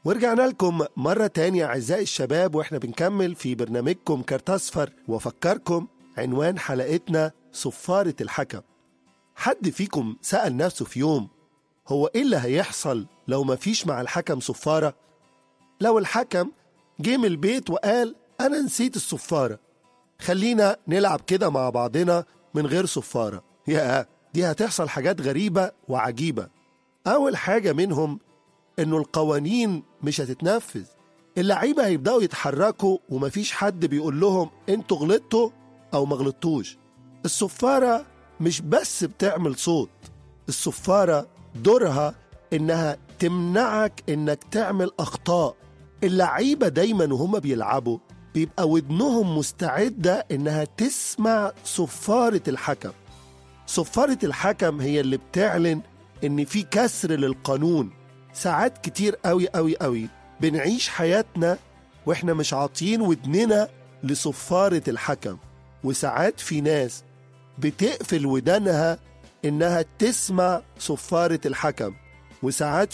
ورجعنا لكم مرة تانية أعزائي الشباب وإحنا بنكمل في برنامجكم كارت أصفر وأفكركم عنوان حلقتنا صفارة الحكم حد فيكم سأل نفسه في يوم هو إيه اللي هيحصل لو مفيش مع الحكم صفارة؟ لو الحكم جه من البيت وقال أنا نسيت الصفارة خلينا نلعب كده مع بعضنا من غير صفارة يا دي هتحصل حاجات غريبة وعجيبة أول حاجة منهم إنه القوانين مش هتتنفذ اللعيبة هيبدأوا يتحركوا ومفيش حد بيقول لهم انتوا غلطتوا أو ما غلطتوش الصفارة مش بس بتعمل صوت الصفارة دورها إنها تمنعك إنك تعمل أخطاء اللعيبة دايما وهم بيلعبوا بيبقى ودنهم مستعدة إنها تسمع صفارة الحكم صفارة الحكم هي اللي بتعلن إن في كسر للقانون ساعات كتير قوي قوي قوي بنعيش حياتنا وإحنا مش عاطيين ودننا لصفارة الحكم وساعات في ناس بتقفل ودانها إنها تسمع صفارة الحكم وساعات